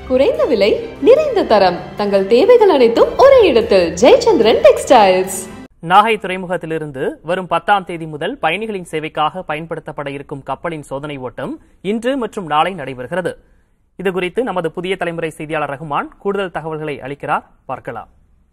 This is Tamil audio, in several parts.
குறைந்த விலை நிறைந்த தரம் தங்கள் தேவைகள் அனைத்தும் ஒரே இடத்தில் ஜெயச்சந்திரன் டெக்ஸ்டைல்ஸ் நாகை துறைமுகத்திலிருந்து வரும் பத்தாம் தேதி முதல் பயணிகளின் சேவைக்காக பயன்படுத்தப்பட இருக்கும் கப்பலின் சோதனை ஓட்டம் இன்று மற்றும் நாளை நடைபெறுகிறது இதுகுறித்து நமது புதிய தலைமுறை செய்தியாளர் ரகுமான் கூடுதல் தகவல்களை அளிக்கிறார் பார்க்கலாம்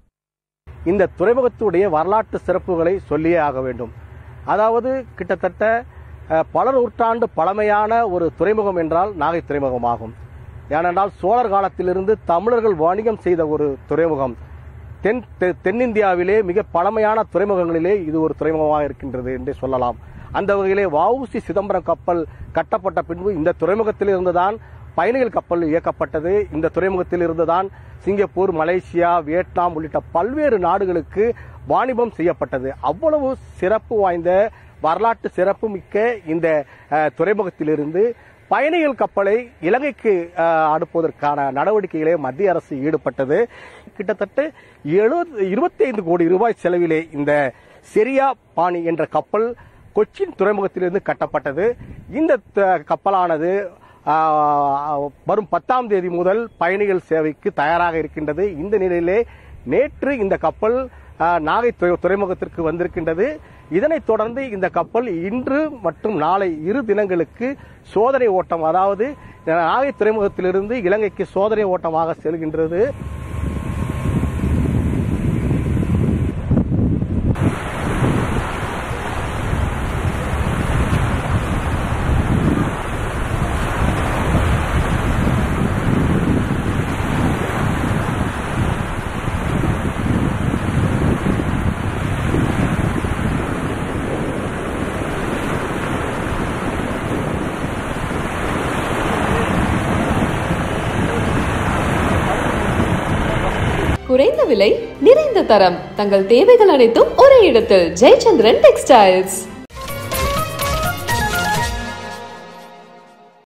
இந்த துறைமுகத்துடைய வரலாற்று சிறப்புகளை சொல்லியே ஆக வேண்டும் அதாவது கிட்டத்தட்ட அஹ், பல நூற்றாண்டு பழமையான ஒரு துறைமுகம் என்றால் நாகை துறைமுகமாகும் ஏனென்றால் சோழர் காலத்திலிருந்து தமிழர்கள் வாணிகம் செய்த ஒரு துறைமுகம் தென் தெ- தென்னிந்தியாவிலே மிக பழமையான துறைமுகங்களிலே இது ஒரு துறைமுகமாக இருக்கின்றது என்று சொல்லலாம் அந்த வகையிலே வஉசி சிதம்பரம் கப்பல் கட்டப்பட்ட பின்பு இந்த துறைமுகத்தில் இருந்துதான் பயணிகள் கப்பல் இயக்கப்பட்டது இந்த துறைமுகத்தில் இருந்துதான் சிங்கப்பூர் மலேசியா வியட்நாம் உள்ளிட்ட பல்வேறு நாடுகளுக்கு வாணிபம் செய்யப்பட்டது அவ்வளவு சிறப்பு வாய்ந்த வரலாற்று சிறப்பு மிக்க இந்த அஹ், துறைமுகத்திலிருந்து பயணிகள் கப்பலை இலங்கைக்கு அஹ், அனுப்புவதற்கான நடவடிக்கைகளே மத்திய அரசு ஈடுபட்டது கிட்டத்தட்ட எழுபது இருபத்தைந்து கோடி ரூபாய் செலவிலே இந்த செரியா பாணி என்ற கப்பல் கொச்சின் துறைமுகத்திலிருந்து கட்டப்பட்டது இந்த த- கப்பலானது ஆஹ், வரும் பத்தாம் தேதி முதல் பயணிகள் சேவைக்கு தயாராக இருக்கின்றது இந்த நிலையிலே நேற்று இந்த கப்பல் ஆஹ், நாகை துறை- துறைமுகத்திற்கு வந்திருக்கின்றது இதனைத் தொடர்ந்து இந்த கப்பல் இன்று மற்றும் நாளை இரு தினங்களுக்கு சோதனை ஓட்டம் அதாவது நாகை துறைமுகத்திலிருந்து இலங்கைக்கு சோதனை ஓட்டமாக செல்கின்றது குறைந்த விலை நிறைந்த தரம் தங்கள் தேவைகள் அனைத்தும் ஒரே இடத்தில் ஜெயச்சந்திரன் டெக்ஸ்டைல்ஸ்